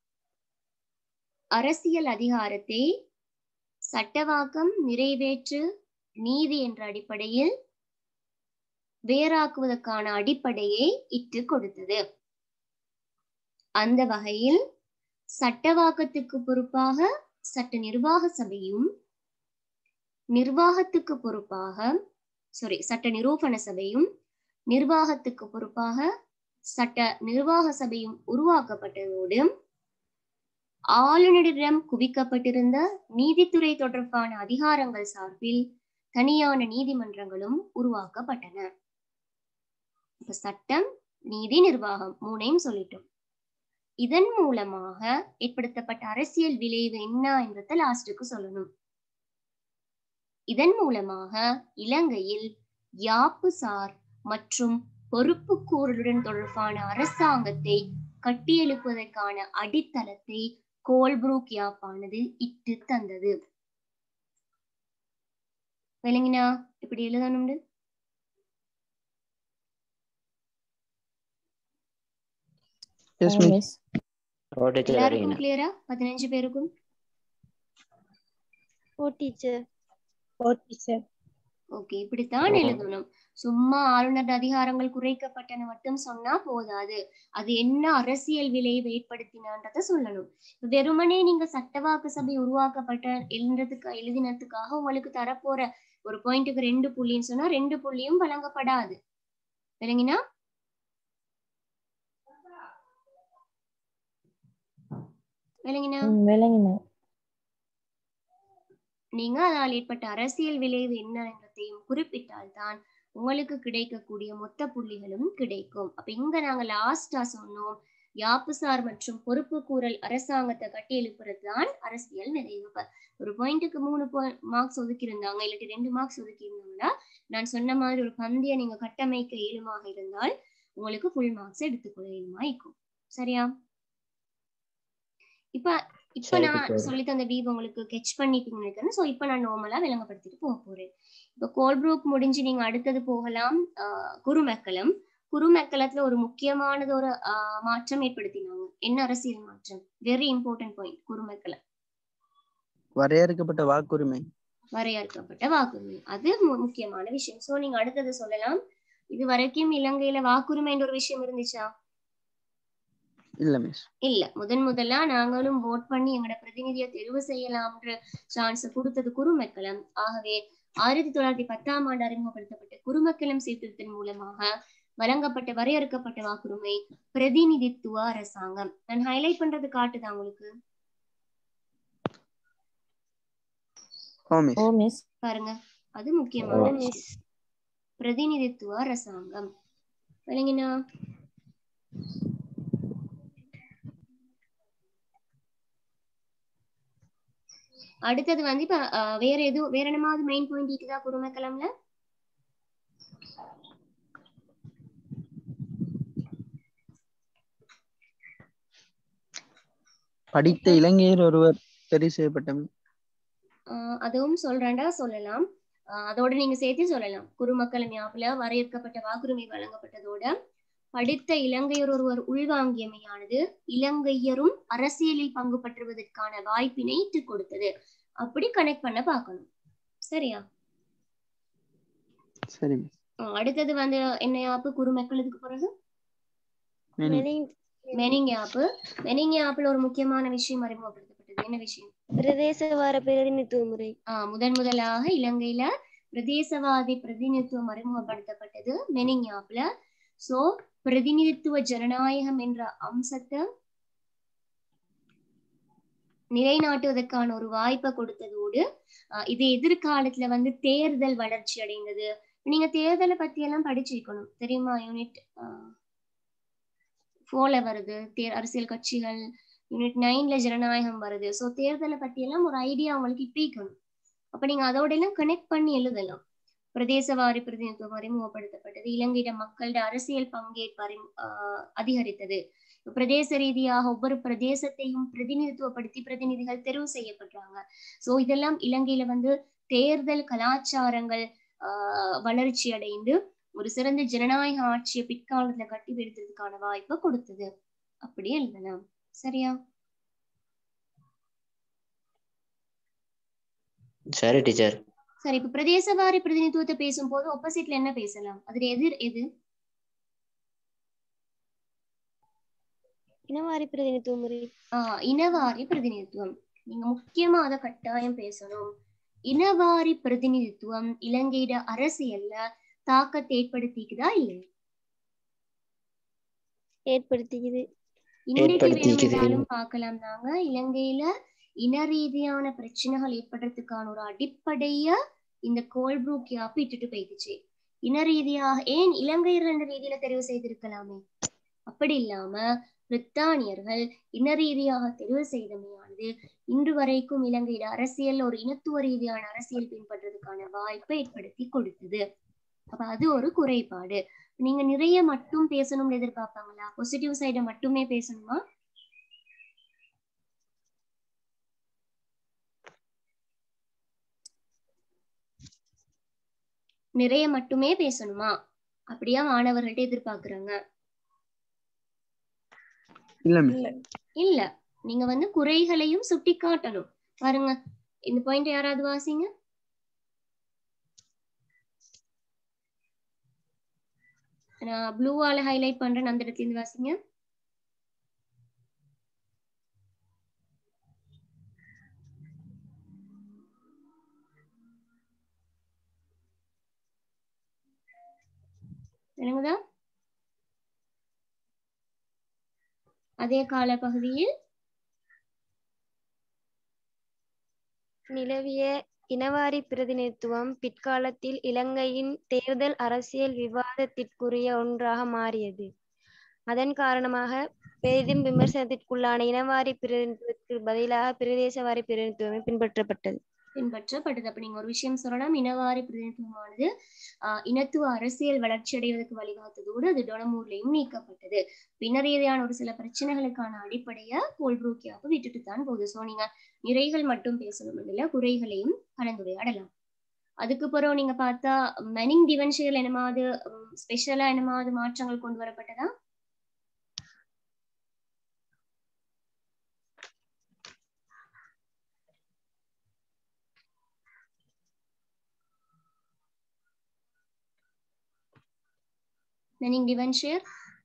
அரசியல் அதிகாரத்தை சட்டவாக்கம் நிறைவேற்று நீதி என்ற அடிப்படையில் வேறாக்குவதற்கான அடிப்படையை இட்டு கொடுத்தது அந்த வகையில் சட்டவாக்கத்துக்கு பொறுப்பாக சட்ட நிர்வாக சபையும் நிர்வாகத்துக்கு பொறுப்பாக சாரி சட்ட நிரூபண சபையும் நிர்வாகத்துக்கு பொறுப்பாக சட்ட நிர்வாக சபையும் உருவாக்கப்பட்டதோடு ஆளுநரிடம் குவிக்கப்பட்டிருந்த நீதித்துறை தொடர்பான அதிகாரங்கள் சார்பில் தனியான நீதிமன்றங்களும் உருவாக்கப்பட்டன இப்ப சட்டம் நீதி நிர்வாகம் மூணையும் சொல்லிட்டோம் இதன் மூலமாக ஏற்படுத்தப்பட்ட அரசியல் விளைவு என்ன என்றத லாஸ்டுக்கு சொல்லணும் இதன் மூலமாக இலங்கையில் யாப்புசார் மற்றும் பொறுப்புக்கூறலுடன் தொடர்பான அரசாங்கத்தை கட்டியெழுப்புவதற்கான அடித்தளத்தை கோல்ப்ரூக் யாப்பானது இட்டு தந்தது விளங்கினா இப்படி எழுதணும் எஸ் மிஸ் மிஸ் ஓ டீச்சர் எல்லாருக்கும் வரீங்களா கிளியரா பதினஞ்சு பேருக்கும் ஓ டீச்சர் ஓ டீச்சர் ஓகே இப்படித்தான் எழுதணும் சும்மா ஆளுநர் அதிகாரங்கள் குறைக்கப்பட்டன மட்டும் சொன்னா போதாது அது என்ன அரசியல் விளைவு ஏற்படுத்தினன்றத சொல்லணும் இப்ப வெறுமனே நீங்க சட்டவாக்கு சபை உருவாக்கப்பட்ட எழுதுறதுக்கு எழுதினதுக்காக உங்களுக்கு தரப்போற ஒரு பாயிண்ட்டுக்கு ரெண்டு புள்ளின்னு சொன்னா ரெண்டு புள்ளியும் வழங்கப்படாது விளங்கினா விளங்கினா விளங்கினேன் நீங்க அதனால் ஏற்பட்ட அரசியல் விளைவு என்ன என்றதையும் குறிப்பிட்டால்தான் உங்களுக்கு கிடைக்கக்கூடிய மொத்த புள்ளிகளும் கிடைக்கும் அப்ப இங்க நாங்க லாஸ்டா சொன்னோம் யாப்புசார் மற்றும் பொறுப்பு கூறல் அரசாங்கத்தை கட்டியெழுப்புறது தான் அரசியல் நிறைவு இப்ப ஒரு பாயிண்ட்டுக்கு மூணு மார்க்ஸ் ஒதுக்கி இருந்தாங்க இல்லாட்டி ரெண்டு மார்க்ஸ் ஒதுக்கி இருந்தாங்கன்னா நான் சொன்ன மாதிரி ஒரு பந்திய நீங்க கட்டமைக்க இயலுமாக இருந்தால் உங்களுக்கு ஃபுல் மார்க்ஸ் எடுத்துக்கொள்ள இயலுமா இருக்கும் சரியா இப்ப இப்ப சரி, நான் teacher. சொல்லி தந்த வீவ் உங்களுக்கு கெச் பண்ணிட்டீங்கன்னு நினைக்கிறேன் ஸோ இப்ப நான் நார்மலா விளங்கப்படுத்திட்டு போக போறேன் இப்ப கோல்ப்ரூக் முடிஞ்சு நீங்க அடுத்தது போகலாம் ஆஹ் குருமெக்கலம் குருமெக்கலத்துல ஒரு முக்கியமானது ஒரு ஆஹ் மாற்றம் ஏற்படுத்தினாங்க என்ன அரசியல் மாற்றம் வெரி இம்பார்ட்டன்ட் பாயிண்ட் குருமெக்கலம் வரையறுக்கப்பட்ட வாக்குரிமை வரையறுக்கப்பட்ட வாக்குரிமை அது மு- முக்கியமான விஷயம் சோ நீங்க அடுத்தது சொல்லலாம் இது வரைக்கும் இலங்கையில வாக்குரிமைன்ற ஒரு விஷயம் இருந்துச்சா இல்ல மிஸ் இல்ல முதன் முதலா நாங்களும் vote பண்ணி எங்களோட பிரதிநிதியை தெரிவு செய்யலாம்ன்ற சான்ஸ் கொடுத்தது குருமக்களம் ஆகவே ஆயிரத்தி தொள்ளாயிரத்தி பத்தாம் ஆண்டு அறிமுகப்படுத்தப்பட்ட குருமக்களம் சீர்திருத்தத்தின் மூலமாக வழங்கப்பட்ட வரையறுக்கப்பட்ட வாக்குரிமை பிரதிநிதித்துவ அரசாங்கம் நான் ஹைலைட் பண்றது காட்டுதா உங்களுக்கு ஓ மிஸ் ஓ மிஸ் பாருங்க அது முக்கியமான ஓ. விஷயம் பிரதிநிதித்துவ அரசாங்கம் விளங்கினா அடுத்தது வந்து இப்ப அஹ், வேற எதுவும் வேற என்னமாவது மெயின் பாயிண்ட் இருக்குதா குருமக்கலம்ல படித்த இளைஞர் ஒருவர் தெரிவு செய்யப்பட்ட ஆஹ் அதுவும் சொல்றேன்டா சொல்லலாம் ஆஹ் அதோட நீங்க சேர்த்து சொல்லலாம் குருமக்கள் ஞாபல வரையறுக்கப்பட்ட வாக்குரிமை வழங்கப்பட்டதோட படித்த இலங்கையர் ஒருவர் உள்வாங்கியமையானது இலங்கையரும் அரசியலில் பங்கு பற்றுவதற்கான வாய்ப்பினை இட்டுக் கொடுத்தது அப்படி கனெக்ட் பண்ண பார்க்கணும் சரியா சரி மிஸ் ஆஹ் அடுத்தது வந்து என்ன ஆப்பு குருமக்களுக்கு பிறகு மெனி மெனிங் ஆப்பு மெனிங் ஆப்ல ஒரு முக்கியமான விஷயம் அறிமுகப்படுத்தப்பட்டது என்ன விஷயம் பிரதேசவார பிரதிநிதித்துவ முறை ஆஹ் முதன் முதலாக இலங்கையில பிரதேசவாதி பிரதிநிதித்துவம் அறிமுகப்படுத்தப்பட்டது மெனிங்யாப்ல சோ பிரதிநிதித்துவ ஜனநாயகம் என்ற அம்சத்தை நிலைநாட்டுவதற்கான ஒரு வாய்ப்பை கொடுத்ததோடு ஆஹ் இது எதிர்காலத்துல வந்து தேர்தல் வளர்ச்சி அடைந்தது நீங்க தேர்தலை பத்தி எல்லாம் படிச்சிருக்கணும் தெரியுமா யூனிட் போல வருது தே அரசியல் கட்சிகள் யூனிட் நைன்ல ஜனநாயகம் வருது சோ தேர்தலை பத்தி எல்லாம் ஒரு ஐடியா உங்களுக்கு இப்ப இருக்கணும் அப்ப நீங்க அதோட எல்லாம் கனெக்ட் பண்ணி எழுதலாம் பிரதேசவாரி பிரதிநிதித்துவம் அறிமுகப்படுத்தப்பட்டது இலங்கையிட மக்களோட அரசியல் பங்கேற்பு அறிமு- ஆஹ் அதிகரித்தது பிரதேச ரீதியாக ஒவ்வொரு பிரதேசத்தையும் பிரதிநிதித்துவப்படுத்தி பிரதிநிதிகள் தெரிவு செய்யப்படுறாங்க சோ இதெல்லாம் இலங்கையில வந்து தேர்தல் கலாச்சாரங்கள் ஆஹ் வளர்ச்சி அடைந்து ஒரு சிறந்த ஜனநாயக ஆட்சியை பிற்காலத்துல கட்டி பிடித்ததுக்கான வாய்ப்பை கொடுத்தது அப்படியே எழுதலாம் சரியா சரி டீச்சர் சரி இப்ப பிரதேசவாரி பிரதிநிதித்துவத்தை பேசும்போது ஆப்போசிட்ல என்ன பேசலாம் அதுல எதிர் எது இனவாரி பிரதிநிதித்துவ முறை ஆஹ் இனவாரி பிரதிநிதித்துவம் நீங்க முக்கியமா அதை கட்டாயம் பேசணும் இனவாரி பிரதிநிதித்துவம் இலங்கையிட அரசியல்ல தாக்கத்தை ஏற்படுத்திக்குதா இல்லையா ஏற்படுத்தியது இன்னைக்கு ஏற்படுத்திக்குது. வேணுமென்றாலும் பார்க்கலாம் நாங்க இலங்கையில இன ரீதியான பிரச்சனைகள் ஏற்படுறதுக்கான ஒரு அடிப்படைய இந்த கோல்ப்ரூக் யாப்பு இட்டுட்டு போயிடுச்சு இன ரீதியாக ஏன் இலங்கையர் என்ற ரீதியில தெரிவு செய்திருக்கலாமே அப்படி இல்லாம பிரித்தானியர்கள் இன ரீதியாக தெரிவு செய்தமையானது இன்று வரைக்கும் இலங்கையில அரசியல் ஒரு இனத்துவ ரீதியான அரசியல் பின்பற்றதுக்கான வாய்ப்பை ஏற்படுத்தி கொடுத்தது அப்ப அது ஒரு குறைபாடு நீங்க நிறைய மட்டும் பேசணும்னு எதிர்பார்ப்பாங்களா பாசிட்டிவ் சைட மட்டுமே பேசணுமா நிறைய மட்டுமே பேசணுமா அப்படியா மாணவர்கள்ட்ட எதிர்பார்க்கறாங்க இல்ல மிஸ் இல்ல நீங்க வந்து குறைகளையும் சுட்டி காட்டணும் பாருங்க இந்த பாயிண்ட் யாராவது வாசிங்க நான் ப்ளூவால ஹைலைட் பண்றேன் அந்த இடத்துல இருந்து வாசிங்க விளங்குதா அதே கால பகுதியில் நிலவிய இனவாரி பிரதிநிதித்துவம் பிற்காலத்தில் இலங்கையின் தேர்தல் அரசியல் விவாதத்திற்குரிய ஒன்றாக மாறியது அதன் காரணமாக பெரிதும் விமர்சனத்திற்குள்ளான இனவாரி பிரதிநிதித்துவத்திற்கு பதிலாக பிரதேசவாரி பிரதிநிதித்துவமே பின்பற்றப்பட்டது பின்பற்றப்பட்டது அப்ப நீங்க ஒரு விஷயம் சொல்லலாம் இனவாரி பிரதிநிதித்துவமானது ஆஹ் இனத்துவ அரசியல் வளர்ச்சி அடைவதற்கு வழிவகுத்ததோடு அது டொனமூர்லையும் நீக்கப்பட்டது பின்னர் ரீதியான ஒரு சில பிரச்சனைகளுக்கான அடிப்படைய கோல்ப்ரூக்கியாவுக்கு விட்டுட்டு தான் போகுது சோ நீங்க நிறைகள் மட்டும் பேசணும் இல்ல குறைகளையும் கலந்துரையாடலாம் அதுக்கு பிறகு நீங்க பார்த்தா மெனிங் டிவென்ஷியல் என்னமாவது ஸ்பெஷலா என்னமாவது மாற்றங்கள் கொண்டு வரப்பட்டதா மெனிங் டிவென்ஷியர்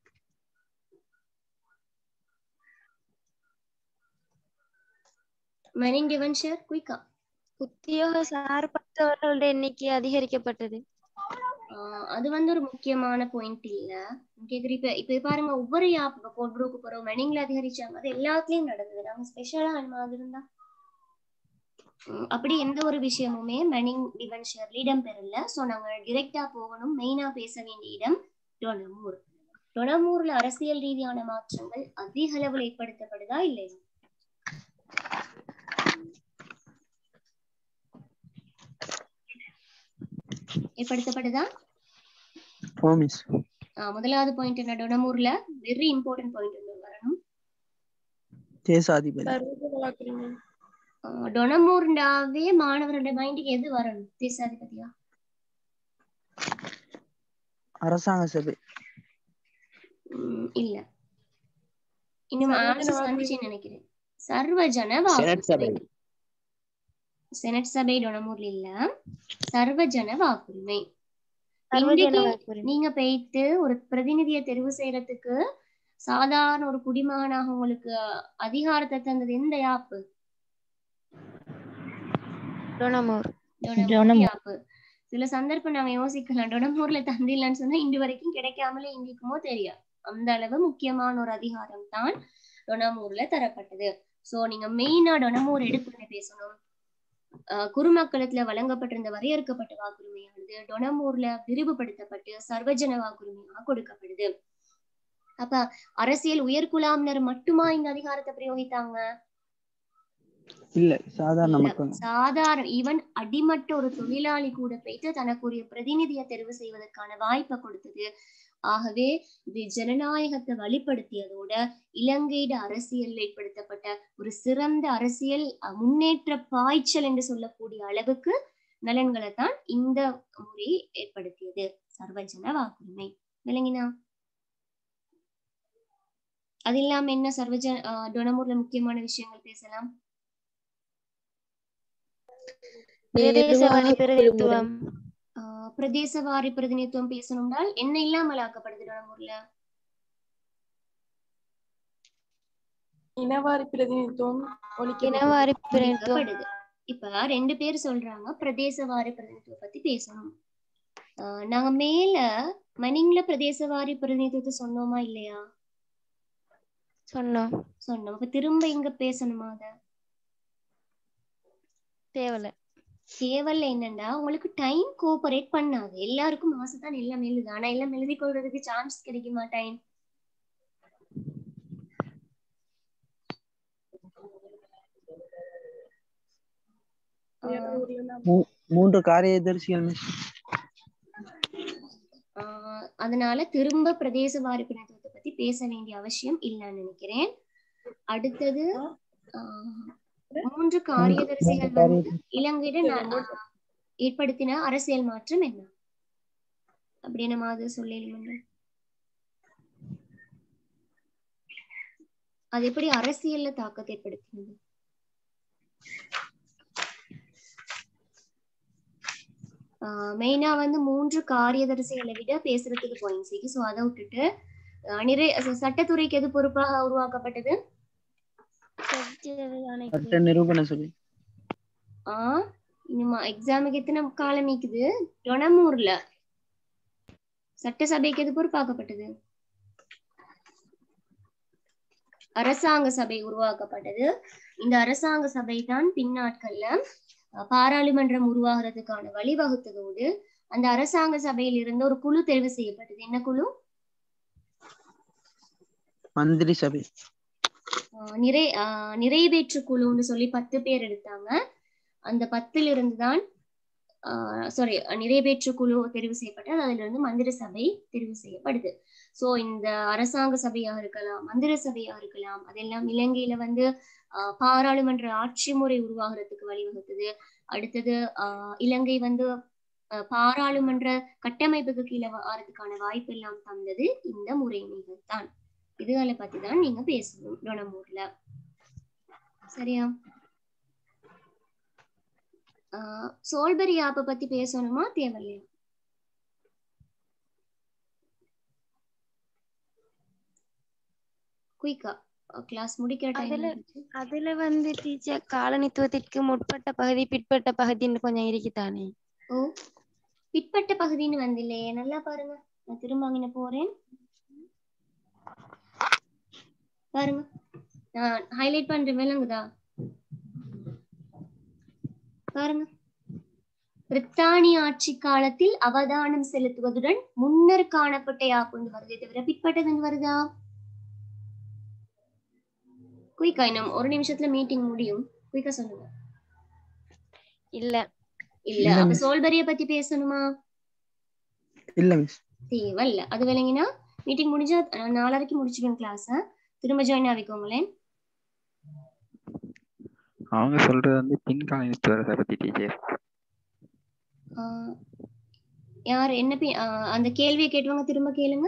மெனிங் டிவென்ஷியர் குயிக்கா உத்தியோக சார்பற்றவர்களுடைய எண்ணிக்கை அதிகரிக்கப்பட்டது ஆஹ் அது வந்து ஒரு முக்கியமான பாயிண்ட் இல்ல கேக்குற இப்ப இப்ப பாருங்க ஒவ்வொரு ஆப் இப்ப கோட்புரோக்கு போறோம் மெனிங்ல அதிகரிச்சாங்க அது எல்லாத்துலயும் நடந்தது நாங்க ஸ்பெஷலா அந்த மாதிரி இருந்தா உம் அப்படி எந்த ஒரு விஷயமுமே மெனிங் டிவென்ஷர்ல இடம் பெறல சோ நாங்க டிரெக்டா போகணும் மெயினா பேச வேண்டிய இடம் டொனமூர் டொனமூர்ல அரசியல் ரீதியான மாற்றங்கள் அதிக அளவில் ஏற்படுத்தப்படுதா இல்லையா ஏற்படுத்தப்படுதா ஓ மிஸ் ஆஹ் முதலாவது பாயிண்ட் என்ன டொனமூர்ல வெரி இம்பார்ட்டன்ட் பாயிண்ட் வரணும் தேசாதிபதி ஆஹ் டொனமூர்ண்டாவே மாணவருடைய மைண்டுக்கு எது வரணும் தேசாதிபதியா அரசாங்க சபை உம் இல்ல இன்னும் ஆன்சர்ஸ் வந்துச்சுன்னு நினைக்கிறேன் சர்வஜன செனட் சபை வாக்குரிமை செனட் சபை டொனமூர்ல இல்ல சர்வஜன வாக்குரிமை சர்வஜன இன்றைக்கு வாக்குரிமை. நீங்க போயிட்டு ஒரு பிரதிநிதியை தெரிவு செய்யறதுக்கு சாதாரண ஒரு குடிமகனாக உங்களுக்கு அதிகாரத்தை தந்தது எந்த யாப்பு டொனமூர் டொனமூர் யாப்பு சில சந்தர்ப்பம் நாங்க யோசிக்கலாம் டொனமூர்ல தந்தில்லன்னு சொன்னா இன்று வரைக்கும் கிடைக்காமலே இங்கிக்குமோ தெரியாது அந்த அளவு முக்கியமான ஒரு அதிகாரம் தான் டொனமூர்ல தரப்பட்டது சோ நீங்க மெயினா டொனமூர் எடுத்து பேசணும் அஹ் குறுமக்களத்துல வழங்கப்பட்டிருந்த வரையறுக்கப்பட்ட வாக்குரிமையானது டொனமூர்ல விரிவுபடுத்தப்பட்டு சர்வஜன வாக்குரிமையாக கொடுக்கப்படுது அப்ப அரசியல் உயர்குலாமினர் மட்டுமா இந்த அதிகாரத்தை பிரயோகித்தாங்க இல்ல சாதாரண இல்ல. மக்கள் சாதாரண ஈவன் அடிமட்ட ஒரு தொழிலாளி கூட போயிட்டு தனக்குரிய பிரதிநிதியை தெரிவு செய்வதற்கான வாய்ப்பை கொடுத்தது ஆகவே இது ஜனநாயகத்தை வழிப்படுத்தியதோட இலங்கையிட அரசியல் ஏற்படுத்தப்பட்ட ஒரு சிறந்த அரசியல் அஹ், முன்னேற்ற பாய்ச்சல் என்று சொல்லக்கூடிய அளவுக்கு நலன்களை தான் இந்த முறை ஏற்படுத்தியது சர்வஜன வாக்குரிமை விளங்கினா அது இல்லாம என்ன சர்வஜன அஹ், டொனமூர்ல முக்கியமான விஷயங்கள் பேசலாம் பிரதேசவாரி பிரதிநிதித்துவம் ஆஹ் பிரதேசவாரி பிரதிநிதித்துவம் பேசணும்னால் என்ன இல்லாமல் ஆக்கப்படுது டொனமூர்ல இனவாரி பிரதிநிதித்துவம் ஒழிக்கப்பட்டது. இனவாரி பிரதிநிதித்துவம் ஒழிக்கப்படுது இப்ப ரெண்டு பேர் சொல்றாங்க பிரதேசவாரி பிரதிநிதித்துவம் பத்தி பேசணும் ஆஹ் நாங்க மேல மணிங்ல பிரதேசவாரி பிரதிநிதித்துவத்தை சொன்னோமா இல்லையா சொன்னோம் சொன்னோம் அப்ப திரும்ப இங்க பேசணுமா அத தேவல தேவல்ல என்னன்னா உங்களுக்கு டைம் கோஆபரேட் பண்ணாது எல்லாருக்கும் ஆசைதான் எல்லாம் எழுது ஆனா எல்லாம் எழுதி கொள்றதுக்கு சான்ஸ் கிடைக்குமா டைம் மூன்று காரியதர்சிகள் மிஸ் ஆஹ் அதனால திரும்ப பிரதேச வாரி பிரதிநிதித்துவத்தை பத்தி பேச வேண்டிய அவசியம் இல்லைன்னு நினைக்கிறேன் அடுத்தது ஆஹ் மூன்று காரியதரிசிகள் வந்து இலங்கையிட ந- ஆஹ் ஏற்படுத்தின அரசியல் மாற்றம் என்ன அப்படி என்ன மாதிரி சொல்லலுங்க அது எப்படி அரசியல்ல தாக்கத்தை ஏற்படுத்தினது மெயினா வந்து மூன்று காரியதரிசிகளை விட பேசுறதுக்கு பாயிண்ட்ஸ் இருக்கு ஸோ அதை விட்டுட்டு அஹ் நிறை ச- சட்டத்துறைக்கு எது பொறுப்பாக உருவாக்கப்பட்டது சட்ட நிரூபண சபை ஆ இனிமா எக்ஸாமுக்கு எத்தனை காலம் நீக்குது டொனமூர்ல சட்டசபைக்கு எது பொறுப்பாக்கப்பட்டது அரசாங்க சபை உருவாக்கப்பட்டது இந்த அரசாங்க சபை தான் பின்னாட்கள்ல அஹ், பாராளுமன்றம் உருவாகிறதுக்கான வழிவகுத்ததோடு அந்த அரசாங்க சபையில் இருந்து ஒரு குழு தெரிவு செய்யப்பட்டது என்ன குழு மந்திரி சபை ஆஹ் நிறை ஆஹ் நிறைவேற்று குழுன்னு சொல்லி பத்து பேர் எடுத்தாங்க அந்த பத்துல இருந்து தான் சாரி நிறைவேற்று குழு தெரிவு செய்யப்பட்டது அதுல இருந்து மந்திர சபை தெரிவு செய்யப்படுது சோ இந்த அரசாங்க சபையா இருக்கலாம் மந்திர சபையா இருக்கலாம் அதெல்லாம் இலங்கையில வந்து ஆஹ் பாராளுமன்ற ஆட்சி முறை உருவாகிறதுக்கு வழிவகுத்தது அடுத்தது ஆஹ் இலங்கை வந்து ஆஹ் பாராளுமன்ற கட்டமைப்புக்கு கீழே வரதுக்கான வாய்ப்பு எல்லாம் தந்தது இந்த முறைமைகள் தான் இதுகளை பத்தி தான் நீங்க பேசணும் ரணமூர்ல சரியா ஆஹ் சோல்பரி ஆப்பை பத்தி பேசணுமா தேவையில்லையா குயிக்கா கிளாஸ் முடிக்கிற டைம் அதுல அதுல வந்து டீச்சர் காலனித்துவத்திற்கு முற்பட்ட பகுதி பிற்பட்ட பகுதின்னு கொஞ்சம் இருக்குதானே ஓ பிற்பட்ட பகுதின்னு வந்தில்லையே நல்லா பாருங்க நான் திரும்ப அங்க போறேன் பாருங்க நான் ஹைலைட் பண்ற விளங்குதா பாருங்க பிரித்தானிய ஆட்சி காலத்தில் அவதானம் செலுத்துவதுடன் முன்னர் காணப்பட்ட யாப்புண்டு வருதே தவிர பிற்பட்டதுன்னு வருதா குயிக்கா இன்னும் ஒரு நிமிஷத்துல மீட்டிங் முடியும் குயிக்கா சொல்லுங்க இல்ல இல்ல இல்ல அப்ப miss. சோல்பரிய பத்தி பேசணுமா இல்ல மிஸ் தேவையில்ல அது விளங்கினா மீட்டிங் முடிஞ்சா நான் நாலரைக்கு முடிச்சிடுவேன் கிளாஸ திரும்ப ஜாயின் ஆகிக்கோங்களேன் அவங்க சொல்றது வந்து பின்காலனித்துவத்தை பத்தி டீச்சர் ஆஹ் யார் என்ன பே- ஆஹ் அந்த கேள்வியை கேட்டவங்க திரும்ப கேளுங்க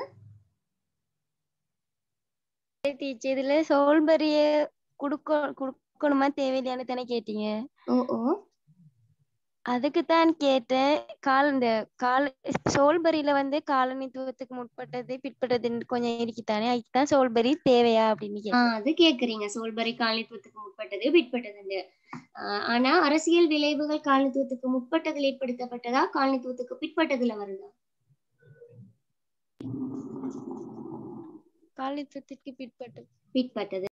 டீச்சர் இதுல சோல்பரிய குடுக்க குடுக்கணுமா தேவையில்லையான்னு தானே கேட்டீங்க ஓ ஓ அதுக்கு தான் கேட்டேன் கால் இந்த கால சோல்பரியில வந்து காலனித்துவத்துக்கு முற்பட்டது பிற்பட்டதுன்னு கொஞ்சம் இருக்குதானே அதுக்கு தான் சோல்பரி தேவையா அப்படின்னு கேட்டேன் ஆஹ் அது கேக்குறீங்க சோல்பரி காலனித்துவத்துக்கு முற்பட்டது பிற்பட்டதுன்னு ஆஹ் ஆனா அரசியல் விளைவுகள் காலனித்துவத்துக்கு முற்பட்டதில் ஏற்படுத்தப்பட்டதா காலனித்துவத்துக்கு பிற்பட்டதுல வருதா காலனித்துவத்திற்கு பிற்பட்டது பிற்பட்டது